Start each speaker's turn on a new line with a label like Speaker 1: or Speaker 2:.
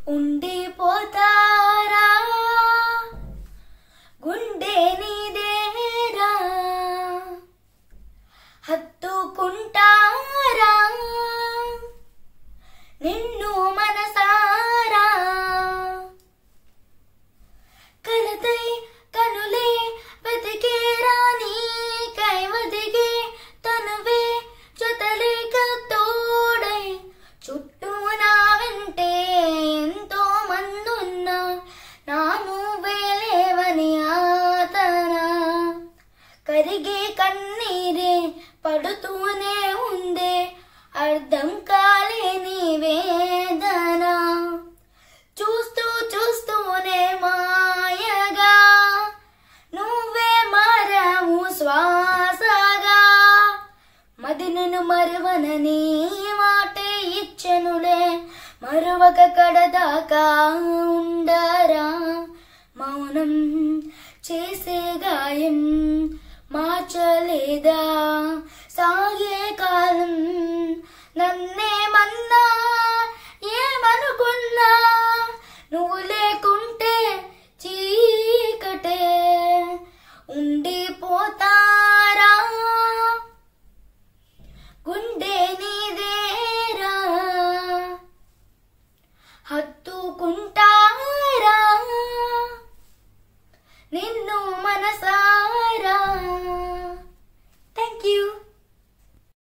Speaker 1: ఉండిపోతారా గుండె నీదేరా హత్తుకుంటారా నిన్ను మనసారా కలతై కనులే వెతికేరా నీకై వదిగే తనువే జొతలేక తోడై చుట్టూ నా వెంటే ఎంతో మందున్నా నాను వేలేవని ఆతన కరిగే కన్నీరే పడుతూనే ఉందే అర్థం కాలేని వేదన చూస్తూ చూస్తూనే మాయగా నువ్వే మారావు శ్వాసగా మదినను మరువనని మాటే ఇచ్చెనులే మరువక కడదాకా ఉండరా మౌనం చేసే గాయం మార్చలేదా సాగే కాలం నన్నేమన్నా ఏమనుకున్నా నువ్వు లేకుంటే చీకటే ఉండిపోతారా గుండె నీదేరా హత్తుకుంటా